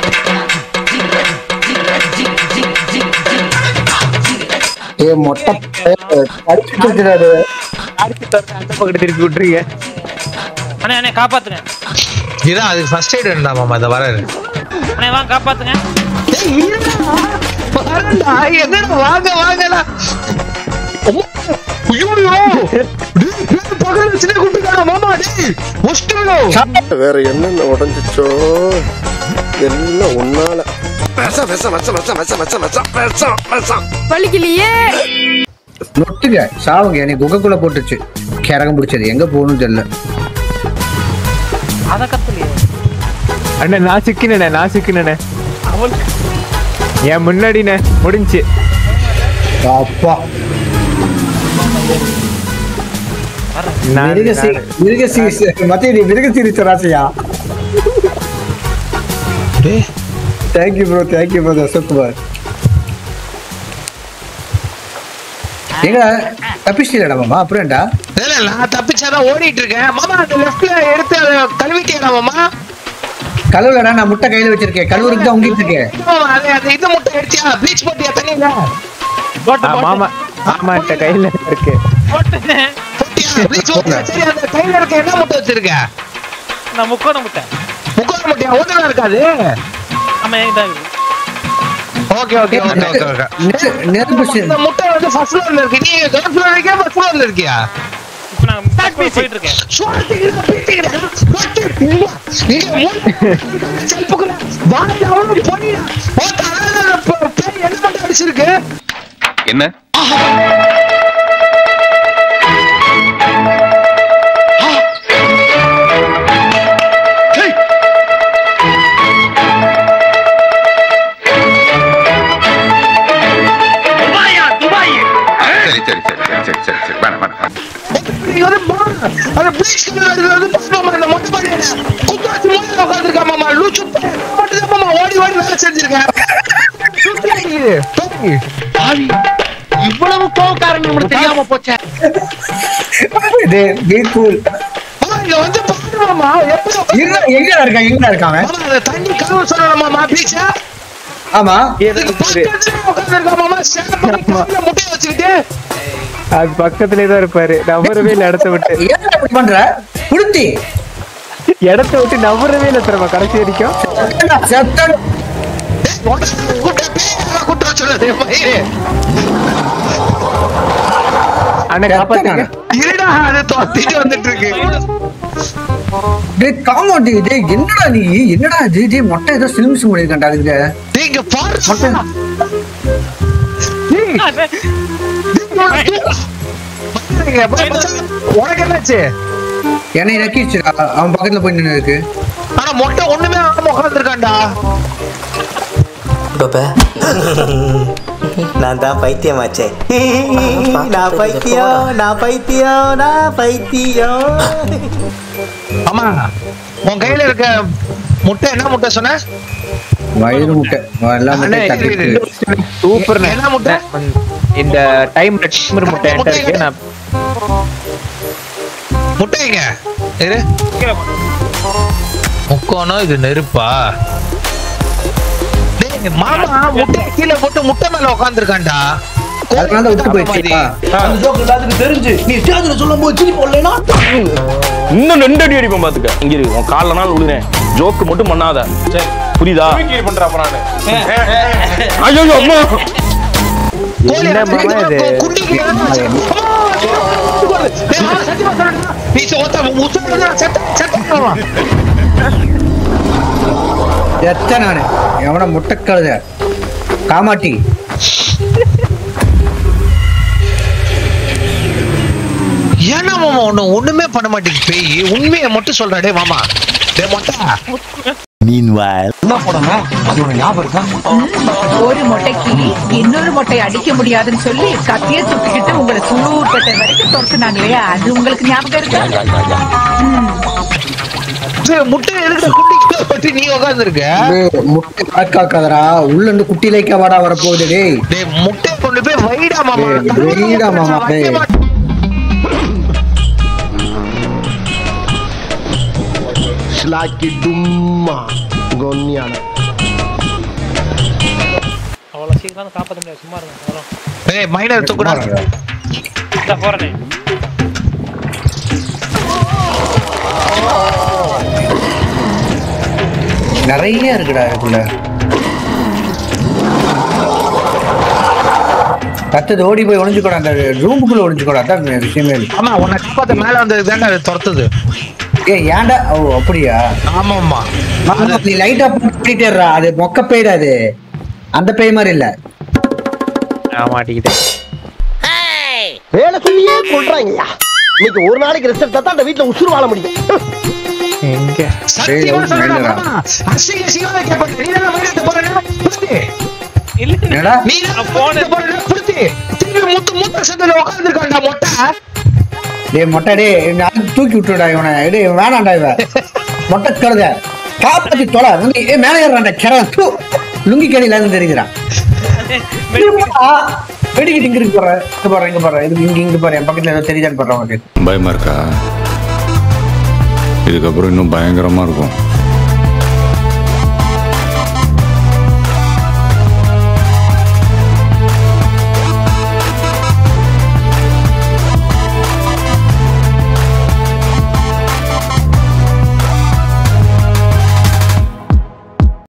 ஏ மொட்டை கடிச்சிட்டு இருக்கிறாரு அந்த பக்கத்து திருப்பி விட்டுறீங்க அண்ணே அண்ணே காப்பாத்துங்க இதான் அதுக்கு ஃபர்ஸ்ட் எய்ட் வேண்டா மாமா இந்த வராரு அண்ணே வாங்க காப்பாத்துங்க வரேன்டா, என்னடா வாங்க வாங்கடா ஐயோ பகல் வச்சுனே கூப்பிட்டுக்காரா மாமா டேய் முஷ்டியோ வேற என்னென்ன உடஞ்சிச்சோ எல்லாம் உன்னால விஷம் விஷம் விஷம் விஷம் விஷம் விஷம் விஷம் விஷம் விஷம் வலிக்கலையே நொட்டுங்க சாவுங்க என்னை குகைக்குள்ள போட்டுச்சு கிறகம் பிடிச்சது எங்க போகணும்னு தெரியல அத கத்துலையே அண்ணே நான் சிக்கினே நான் சிக்கினே என் முன்னாடிண்ணே முடிஞ்சு அப்பா நான் மிருகசி மிருகசி மத்திய மிருகசீரி ராசியா thank you bro thank you bro Ashok Kumar எங்க தப்பிச்சிட்டா மாமா அப்புறம் ஏன்டா இல்ல இல்ல, நான் தப்பிச்சாதான் ஓடிட்டு இருக்கேன் மாமா அந்த லெஃப்ட்ல எடுத்து அதை கழுவிட்டேன் மாமா கழுவுலடா நான் முட்டை கையில வச்சிருக்கேன் கழுவுறதுக்கு தான் உங்கிட்டு இருக்கேன் மாமா, அது அந்த இது முட்டை அடிச்சியா ப்ளீச் போட்டியா தண்ணியில ஆ, மாமா மாமா என்கிட்ட கையில இருக்கு போட்டுனேன் போட்டியா ப்ளீச் போட்டியா சரி அந்த கையில இருக்க என்ன முட்டை வச்சிருக்க நான் முக்கோணம் முட்டை முக்கால் முட்டையா ஒண்ணுமே இருக்காது ஆமா இதான் இது. Okay okay okay okay okay நெரு- நெருப்பு சி- இந்த முட்டை வந்து ஃபர்ஸ்ட் ஃப்ளோர்ல இருக்கு நீ கிரவுண்ட் ஃப்ளோர் இருக்கியா ஃபர்ஸ்ட் ஃப்ளோர்ல இருக்கியா இப்ப நான் back போய் போயிட்டு இருக்கேன் அடிச்சிருக்கு என்ன சரி சரி சரி சரி சரி சரி சரி வேணாம் வேணாம் நீங்க வந்து பா- அந்த bleach color அடிக்கிறது வந்து பாருமாமா, இந்த மொட்டை மாடியில குத்தாச்சு மூலையில உட்கார்ந்திருக்கா மாமா. லூசு பையன். நான் மட்டும்தான் மாமா ஓடி ஓடி வேலை செஞ்சிருக்கேன். சுத்தி அடிக்குது. பாவி. இவ்வளவு கோவக்காரன் உங்களுக்கு தெரியாம போச்சே இது be cool. மாமா, இங்க வந்து பாரு மாமா எப்படி எங்க எங்கடா இருக்கான் எங்கடா இருக்கான் அவன்? மாமா அந்த தண்ணி கழுவ சொல்லணும் மாமா பீச்சா ஆமா இதுக்கு பக்கத்துல உட்கார்ந்திருக்கா மாமா சேலை பண்ணி கால்ல முட்டையை வச்சுக்கிட்டு அது பக்கத்துலயே தான் இருப்பாரு நவரவே இல்லை இடத்த விட்டு ஏன் இப்படி பண்ற புடுத்தி இடத்த விட்டு நவரவே இல்லை திரும்ப கடைசி வரைக்கும் செத்தன் கூட்ட பேரை கூட்ட சொல்லுது மயிறு அண்ணே காப்பாத்துங்க இருடா அது தொத்திட்டு வந்துட்டு இருக்கு டேய் காமாண்டி டேய் என்னடா நீ என்னடா இது டேய் மொட்டை ஏதோ சிலிம் சிம் பண்ணிருக்கா இதுக்கு நீங்க பாரு மொட்டை உனக்கு என்னாச்சு என்னை நக்கிடுச்சு அவன் பக்கத்துல போய் நின்று இருக்கு ஆனா மொட்டை ஒண்ணுமே ஆகாம உட்காந்துருக்கான்டா பாப்பா நான் தான் பைத்தியமாச்சே நான் பைத்தியம் நான் பைத்தியம் நான் பைத்தியம் ஆமா உன் கையில இருக்க முட்டை என்ன முட்டை சொன்ன வயிறு முட்டை எல்லாம் முட்டை அண்ணே, தட்டி இது- இருக்கு. சூப்பர் என்ன முட்டை? இந்த டைம் டைமர் முட்டை என்கிட்ட இருக்கு நான் முட்டை எங்க இரு முக்கோணம் இது நெருப்பா டேய், மாமா முட்டை கீழே போட்டு முட்டை மேல உட்காந்துருக்கான்டா அதனால தான் விட்டு போயிடுச்சு இன்னும் ரெண்டு அடி அடிப்பேன் பாத்துக்க இங்க இரு உன் கால்ல நாள் விழுறேன் ஜோக்கு மட்டும் பண்ணாத சரி புரியுதா ஐயோ அம்மா கோழி என்ன அடிச்சு மாமா இது? குண்டிக்கு எல்லாம் வச்சு- அம்மா! டேய், மாமா, சத்தியமா சொல்றேன்டா. நீ சொத்த முசுடுறா, செத்த செத்த எத்த நானு எவன முட்டை கழுத காமாட்டி ஏன்னா மாமா ஒண்ணு ஒண்ணுமே பண்ண மாட்டேங்குது பேய் உண்மையை மட்டும் சொல்றா டேய் மாமா டேய் மொட்டை ஒரு மொட்டைக்கு இன்னொரு மொட்டை அடிக்க முடியாதுன்னு சொல்லி கத்திய துப்பிக்கிட்டு உங்களை சூழ்பட்ட வரைக்கும் துரத்துனாங்களே அது உங்களுக்கு ஞாபகம் இருக்கா டேய், முட்டை எதுக்கு குண்டிக்கு போட்டு நீ உட்காந்துருக்க டேய், முட்டை கணக்காக்காதடா உள்ள இருந்து குட்டி லைக்கா வாடா வரப்போகுது டேய் டேய் முட்டை கொண்டு போய் வைடா மாமா டேய், வைடா மாமா, டேய். ஸ்லாக்கி டும்மா கொன்னியான சீக்கிரம் காப்பாற்ற முடியாது சும்மா இருங்க வரும் ஏய் மைனர் தூக்குடா இந்த போறேனே நிறைய இருக்குடா இதுக்குள்ள கத்தது ஓடி போய் ஒளிஞ்சுக்கோடா அந்த ரூமுக்குள்ள ஒளிஞ்சுக்கோடா அதான் விஷயமே இல்லை. ஆமா உன்னை காப்பாத்த மேல வந்தது தானே அது துரத்துது ஏய் ஏன்டா ஓ அப்படியா ஆமாம்மா ஆமா, நீ லைட்டா போட்டுட்டேறா அது மொக்க பேய்டா அது அந்த பேய் மாதிரி இல்ல நான் மாட்டிக்கிட்டேன் வேலை சொல்லியே கொள்றாங்கய்யா இன்னைக்கு ஒரு நாளைக்கு ரெஸ்ட் எடுத்தா தான் அந்த வீட்டுல உசுறு வாழ முடியும் எங்க சத்தியமா ஏய், சொல்றேன் மைனரா. மாமா. அசிங்க அசிங்கமா கேட்பேன் நீ தானே மைனத்தை போறேன்னா புரியுது இல்ல என்னடா நீ நான் போனேன். போறேன்னா புரியுது திரும்பி முத்து முத்த சத்துல உட்காந்துருக்கான்டா மொட்டை டேய் மொட்டை டேய் நான் தூக்கி விட்டுடா இவனை டேய் இவன் வேணாம்டா இவன் மொட்டை கழுத காப்பாத்தி தொலை வந்து ஏ மேலே ஏறான்டா கிரம் தூ லுங்கி கடையில இருந்து தெரியுதுறான் வெடிக்கிட்டு இங்க இருக்கு போறேன் இங்க போறேன் இங்க போறேன் இது இங்க இங்க போறேன் என் பக்கத்துல ஏதோ தெரியுதான்னு போடுறேன் உனக்கு பயமா இருக்கா இதுக்கப்புறம் இன்னும் பயங்கரமா இருக்கும்